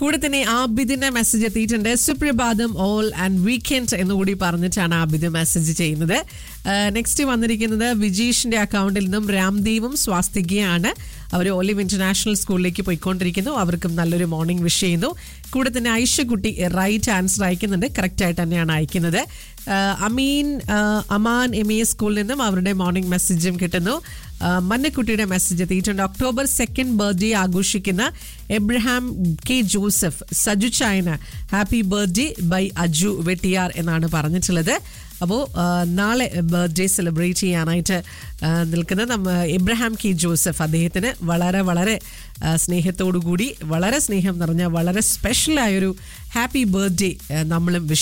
കൂടെ തന്നെ ആബിദിന്റെ മെസ്സേജ് എത്തിയിട്ടുണ്ട് സുപ്രഭാതം ഓൾ ആൻഡ് വീക്കെൻഡ് എന്നുകൂടി പറഞ്ഞിട്ടാണ് ആബിദ് മെസ്സേജ് ചെയ്യുന്നത് നെക്സ്റ്റ് വന്നിരിക്കുന്നത് വിജീഷിന്റെ അക്കൗണ്ടിൽ നിന്നും രാംദേവും സ്വാസ്തികയാണ് അവർ ഒലിവ് ഇന്റർനാഷണൽ സ്കൂളിലേക്ക് പോയിക്കൊണ്ടിരിക്കുന്നു അവർക്കും നല്ലൊരു മോർണിംഗ് വിഷ് ചെയ്യുന്നു കൂടെ തന്നെ ഐഷക്കുട്ടി റൈറ്റ് ആൻസർ അയക്കുന്നുണ്ട് കറക്റ്റ് ആയിട്ട് തന്നെയാണ് അയക്കുന്നത് ആ, അമീൻ ആ, അമാൻ എം എ സ്കൂളിൽ നിന്നും അവരുടെ മോർണിംഗ് മെസ്സേജും കിട്ടുന്നു ആ, മന്നക്കുട്ടിയുടെ മെസ്സേജ് എത്തിയിട്ടുണ്ട് ഒക്ടോബർ സെക്കൻഡ് ബർത്ത്ഡേ ആഘോഷിക്കുന്ന എബ്രഹാം കെ ജോസഫ് സജു ചായന happy birthday by Aju Vettiyar എന്നാണ് പറഞ്ഞിട്ടുള്ളത് അപ്പോൾ നാളെ ബർത്ത്ഡേ സെലിബ്രേറ്റ് ചെയ്യാനായിട്ട് ആ, നിൽക്കുന്ന നമ്മ എബ്രഹാം കെ ജോസഫ് അദ്ദേഹത്തിന് വളരെ വളരെ ആ, സ്നേഹത്തോടു കൂടി വളരെ സ്നേഹം നിറഞ്ഞ വളരെ സ്പെഷ്യലായൊരു ഹാപ്പി ബർത്ത്ഡേ നമ്മളും വിഷ്